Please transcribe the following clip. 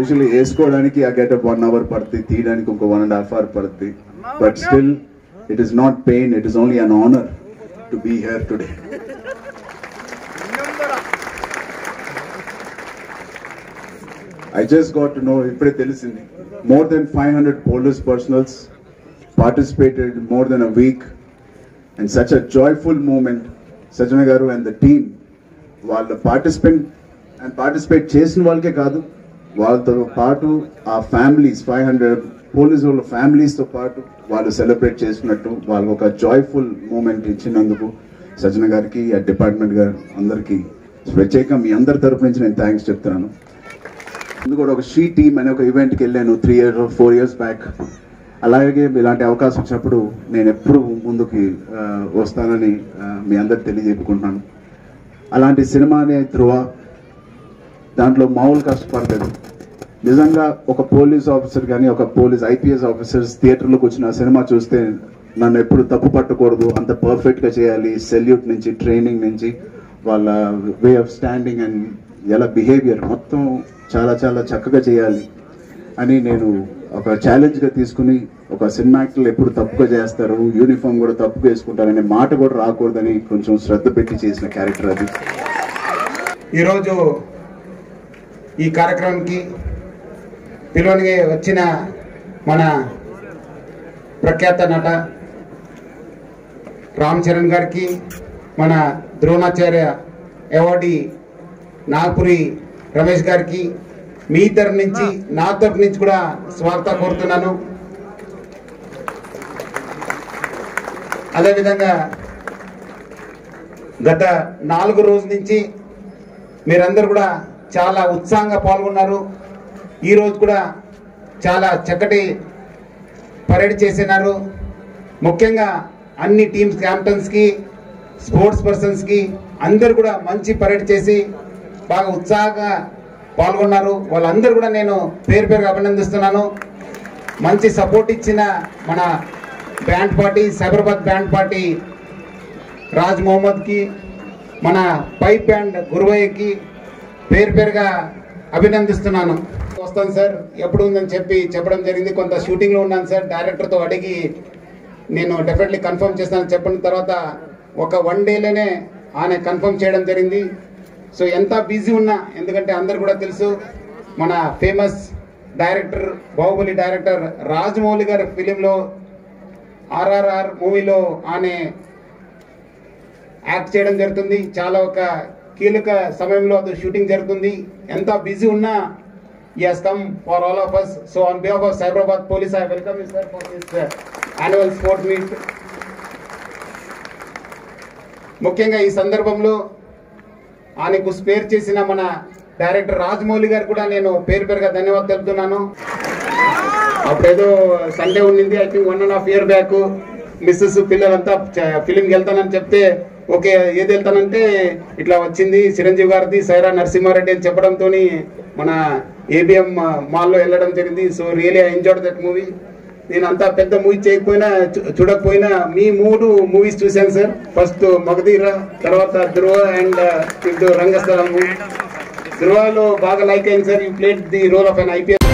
usually వేసుకోవడానికి ఆ getup one hour పడుతుంది తీయడానికి ఇంకో వన్ అండ్ హాఫ్ అవర్ పడుతుంది but still it is not pain it is only an honour to be here today I just got to know ఇప్పుడే తెలిసింది more than five hundred police personals participated more than a week and such a joyful moment Sajjana గారు and the team వాళ్ళ participant and participate చేసిన వాళ్ళకే కాదు వాళ్ళతో పాటు ఆ ఫ్యామిలీస్ ఫైవ్ హండ్రెడ్ పోలీస్ వాళ్ళ ఫ్యామిలీస్తో పాటు వాళ్ళు సెలబ్రేట్ చేసినట్టు వాళ్ళకి ఒక జాయ్ఫుల్ మూమెంట్ ఇచ్చినందుకు సజ్జన గారికి ఆ డిపార్ట్మెంట్ గారు అందరికీ ప్రత్యేకంగా మీ అందరి తరపు నుంచి నేను థ్యాంక్స్ చెప్తున్నాను ముందు కూడా ఒక షీ టీమ్ అనే ఒక ఈవెంట్కి వెళ్ళాను three years four years back అలాగే ఇలాంటి అవకాశం వచ్చినప్పుడు నేను ఎప్పుడు ముందుకి ఆ, వస్తానని ఆ, మీ అందరికి తెలియజెప్పుకుంటున్నాను అలాంటి సినిమానే ధృవ దాంట్లో మామూలు కష్టపడలేదు నిజంగా ఒక పోలీస్ ఆఫీసర్ కానీ ఒక పోలీస్ ఐపీఎస్ ఆఫీసర్స్ థియేటర్లోకి వచ్చిన ఆ సినిమా చూస్తే నన్ను ఎప్పుడు తప్పు పట్టకూడదు అంత పర్ఫెక్ట్గా చేయాలి సెల్యూట్ నుంచి ట్రైనింగ్ నుంచి వాళ్ళ వే ఆఫ్ స్టాండింగ్ అండ్ ఎలా బిహేవియర్ మొత్తం చాలా చాలా చక్కగా చేయాలి అని నేను ఒక ఛాలెంజ్గా తీసుకుని ఒక సినిమా యాక్టర్లు ఎప్పుడు తప్పుగా చేస్తారు యూనిఫామ్ కూడా తప్పుగా వేసుకుంటారనే మాట కూడా రాకూడదని కొంచెం శ్రద్ధ పెట్టి చేసిన క్యారెక్టర్ అది ఈరోజు ఈ కార్యక్రమానికి పిలువనికి వచ్చిన మన ప్రఖ్యాత నట రామ్ చరణ్ గారికి మన ద్రోణాచార్య అవార్డీ నాగపురి రమేష్ గారికి మీ తరఫు నుంచి నా తరఫు నుంచి కూడా స్వాగతం కోరుతున్నాను అదేవిధంగా గత నాలుగు రోజుల నుంచి మీరందరూ కూడా చాలా ఉత్సాహంగా పాల్గొన్నారు ఈరోజు కూడా చాలా చక్కటి పరేడ్ చేసినారు ముఖ్యంగా అన్ని టీమ్స్ క్యాప్టెన్స్కి స్పోర్ట్స్ పర్సన్స్కి అందరు కూడా మంచి పరేడ్ చేసి బాగా ఉత్సాహంగా పాల్గొన్నారు వాళ్ళందరూ కూడా నేను పేరు పేరుగా అభినందిస్తున్నాను మంచి సపోర్ట్ ఇచ్చిన మన band party Cyberabad band party Raj మొహమ్మద్కి మన పైప్ బ్యాండ్ గురువయ్యకి పేరు పేరుగా అభినందిస్తున్నాను వస్తాను సార్ ఎప్పుడు ఉందని చెప్పి చెప్పడం జరిగింది కొంత షూటింగ్లో ఉన్నాను సార్ డైరెక్టర్తో అడిగి నేను డెఫినెట్లీ కన్ఫర్మ్ చేస్తానని చెప్పిన తర్వాత ఒక వన్ డేలోనే ఆయన కన్ఫర్మ్ చేయడం జరిగింది సో ఎంత బిజీ ఉన్నా ఎందుకంటే అందరు కూడా తెలుసు మన famous director Baahubali director Rajamouli గారి ఫిలింలో ఆర్ఆర్ఆర్ మూవీలో ఆయన యాక్ట్ చేయడం జరుగుతుంది చాలా ఒక కీలక సమయంలో అది షూటింగ్ జరుగుతుంది ఎంత బిజీ ఉన్నా yes come for all of us so on behalf of Cyberabad police I welcome you sir for this annual sport meet ముఖ్యంగా ఈ సందర్భంలో ఆయనకు స్పేర్ చేసిన మన డైరెక్టర్ రాజమౌళి గారు కూడా నేను పేరు పేరుగా ధన్యవాదాలు తెలుపుతున్నాను అప్పుడేదో సండే ఉండింది I think one and half year back missus పిల్లలంతా ఫిలింకి వెళ్తానని చెప్తే ఓకే ఏది వెళ్తానంటే ఇట్లా వచ్చింది చిరంజీవి గారిది సైరా నరసింహారెడ్డి అని చెప్పడంతో మన ఏబిఎం మాల్లో వెళ్ళడం జరిగింది so really I enjoyed that movie నేను అంత పెద్ద మూవీ చేయకపోయినా చూ- చూడకపోయినా మీ మూడు మూవీస్ చూశాను సార్ ఫస్ట్ మగధీర తర్వాత ధ్రువ అండ్ ఇప్పుడు రంగస్థలం ధ్రువలో బాగా లైక్ అయింది sir you played the role of an IPS